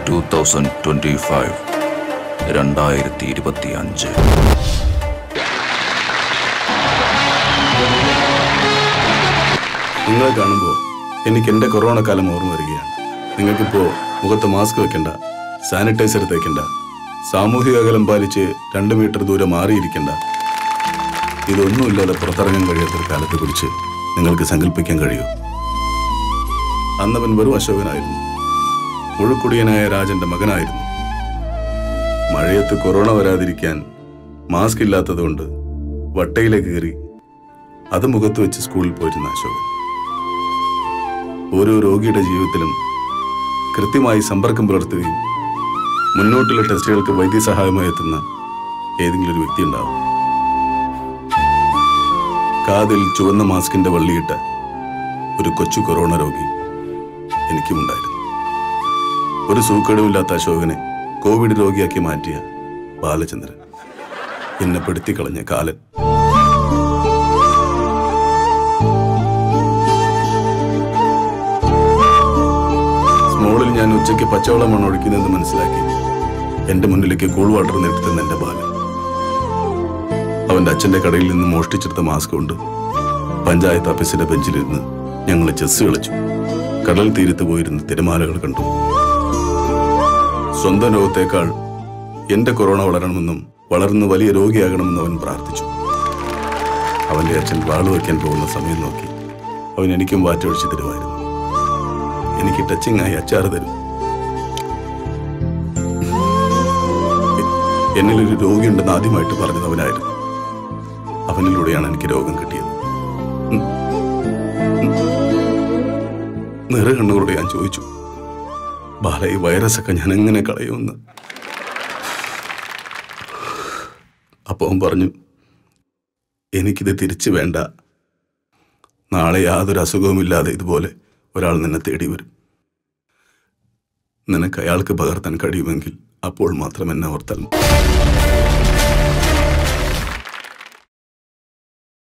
Two thousand twenty five രണ്ടായിരത്തി ഇരുപത്തി അഞ്ച് നിങ്ങളെ കാണുമ്പോൾ എനിക്ക് എൻ്റെ കൊറോണ കാലം ഓർമ്മ വരികയാണ് നിങ്ങൾക്കിപ്പോൾ മുഖത്ത് മാസ്ക് വെക്കണ്ട സാനിറ്റൈസർ തേക്കണ്ട സാമൂഹിക അകലം പാലിച്ച് രണ്ട് മീറ്റർ ദൂരം മാറിയിരിക്കണ്ട ഇതൊന്നുമില്ലാതെ പുറത്തിറങ്ങാൻ കഴിയാത്തൊരു കാലത്തെ കുറിച്ച് നിങ്ങൾക്ക് സങ്കല്പിക്കാൻ കഴിയൂ അന്നവൻ വെറും അശോകനായിരുന്നു മുഴുക്കുടിയനായ രാജന്റെ മകനായിരുന്നു മഴയത്ത് കൊറോണ വരാതിരിക്കാൻ മാസ്ക് ഇല്ലാത്തതുകൊണ്ട് വട്ടയിലേക്ക് കയറി അത് മുഖത്ത് വെച്ച് സ്കൂളിൽ പോയിരുന്ന അശോകൻ ഓരോ രോഗിയുടെ ജീവിതത്തിലും കൃത്യമായി സമ്പർക്കം പുലർത്തുകയും മുന്നോട്ടുള്ള ടെസ്റ്റുകൾക്ക് വൈദ്യസഹായമായി എത്തുന്ന ഏതെങ്കിലും ഒരു വ്യക്തി ഉണ്ടാവും കാതിൽ ചുവന്ന മാസ്കിന്റെ വള്ളിയിട്ട ഒരു കൊച്ചു കൊറോണ രോഗി എനിക്കുമുണ്ടായിരുന്നു ഒരു സൂക്കേടുമില്ലാത്ത അശോകനെ കോവിഡ് രോഗിയാക്കി മാറ്റിയ ബാലചന്ദ്രൻ എന്നെ പെടുത്തിക്കളഞ്ഞ കാലൻ സ്മോളിൽ ഞാൻ ഉച്ചയ്ക്ക് പച്ചവെള്ളമാണ് ഒഴിക്കുന്നതെന്ന് മനസ്സിലാക്കി എന്റെ മുന്നിലേക്ക് കൂൾ വാട്ടർ നിർത്തുന്ന എന്റെ ബാലൻ അവന്റെ അച്ഛന്റെ കടയിൽ നിന്ന് മോഷ്ടിച്ചെടുത്ത മാസ്ക് കൊണ്ട് പഞ്ചായത്ത് ഓഫീസിന്റെ ബെഞ്ചിലിരുന്ന് ഞങ്ങൾ ചെസ് കളിച്ചു കടൽ തീരത്ത് പോയിരുന്ന് തിരമാലകൾ കണ്ടു സ്വന്തം രോഗത്തേക്കാൾ എന്റെ കൊറോണ വളരണമെന്നും വളർന്ന് വലിയ രോഗിയാകണമെന്നും അവൻ പ്രാർത്ഥിച്ചു അവന്റെ അച്ഛൻ വാള് വയ്ക്കാൻ പോകുന്ന സമയം നോക്കി അവൻ എനിക്കും വാറ്റൊഴിച്ച് തരുമായിരുന്നു എനിക്ക് ടച്ചിങ് ആയി അച്ചാറ് തരും എന്നിലൊരു രോഗിയുണ്ടെന്ന് ആദ്യമായിട്ട് പറഞ്ഞത് അവനായിരുന്നു അവനിലൂടെയാണ് എനിക്ക് രോഗം കിട്ടിയത് ഉം. ഉം. നിറകണ്ണുകളോട് ഞാൻ ചോദിച്ചു ബാല ഈ വൈറസൊക്കെ ഞാൻ എങ്ങനെ കളയുമെന്ന് അപ്പൊ അവൻ പറഞ്ഞു എനിക്കിത് തിരിച്ചു വേണ്ട നാളെ യാതൊരു അസുഖവുമില്ലാതെ ഇതുപോലെ ഒരാൾ നിന്നെ തേടി വരും നിനക്ക് അയാൾക്ക് പകർത്താൻ കഴിയുമെങ്കിൽ അപ്പോൾ മാത്രം എന്നെ ഓർത്താൽ മതി.